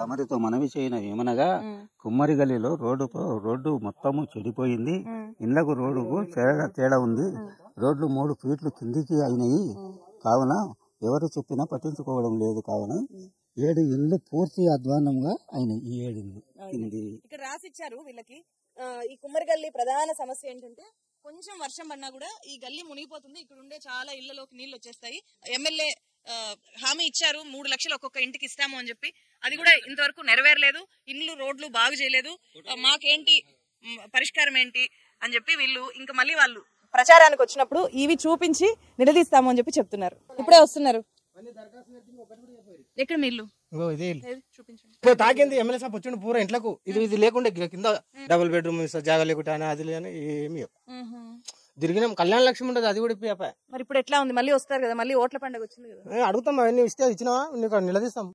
తమరితో మనవి చేయన ఏమనగా కుమ్మరి గల్లీలో రోడ్డు రోడ్డు మొత్తము చెడిపోయింది ఇళ్లకు రోడ్డుకు తేడా తేడా ఉంది రోడ్లు మూడు ఫీట్లు కిందికి అయినాయి కావున ఎవరు చెప్పినా పట్టించుకోవడం లేదు కావున ఏడు ఇళ్ళు పూర్తి అధ్వానంగా అయినాయి ఈ ఏడు ఇళ్ళు కింది ఇక్కడ రాసి ఇచ్చారు వీళ్ళకి ఆ, ఈ కుమ్మరి గల్లీ ప్రధాన సమస్య ఏంటంటే కొంచెం వర్షం పడినా కూడా ఈ గల్లీ మునిగిపోతుంది ఇక్కడ ఉండే చాలా ఇళ్లలోకి నీళ్లు వచ్చేస్తాయి ఎమ్మెల్యే ఆ, హామీ ఇచ్చారు మూడు లక్షలు ఒక్కొక్క ఇంటికి ఇస్తాము అని చెప్పి అది కూడా ఇంతవరకు నెరవేరలేదు ఇండ్లు రోడ్లు బాగు చేయలేదు ఆ, మాకేంటి మ్, పరిష్కారం ఏంటి అని చెప్పి వీళ్ళు ఇంకా మళ్ళీ వాళ్ళు ప్రచారానికి వచ్చినప్పుడు ఇవి చూపించి నిలదీస్తాము అని చెప్పి చెప్తున్నారు ఇప్పుడే వస్తున్నారు ఎక్కడ మీ ఇల్లు ఇగో ఇదే ఇల్లు. ఏది? చూపించండి ఇప్పుడు తాకింది ఎమ్మెల్యే సాబ్ వచ్చిండు పూరా ఇంట్లకు ఇది ఇది లేకుండే కింద డబుల్ బెడ్రూమ్ ఇస్తా జాగా లేకుంటే అని అది లేని ఏమి ఇవ్వవు. తిరిగినాం కళ్యాణ లక్ష్మి ఉండదు అది కూడా ఇప్పి మరి ఇప్పుడు ఎట్లా ఉంది మళ్ళీ వస్తారు కదా మళ్ళీ ఓట్ల పండుగ వచ్చింది కదా అడుగుతాం అవన్నీ ఇస్తే ఇచ్చినావా నీకు నిలదీస్తాం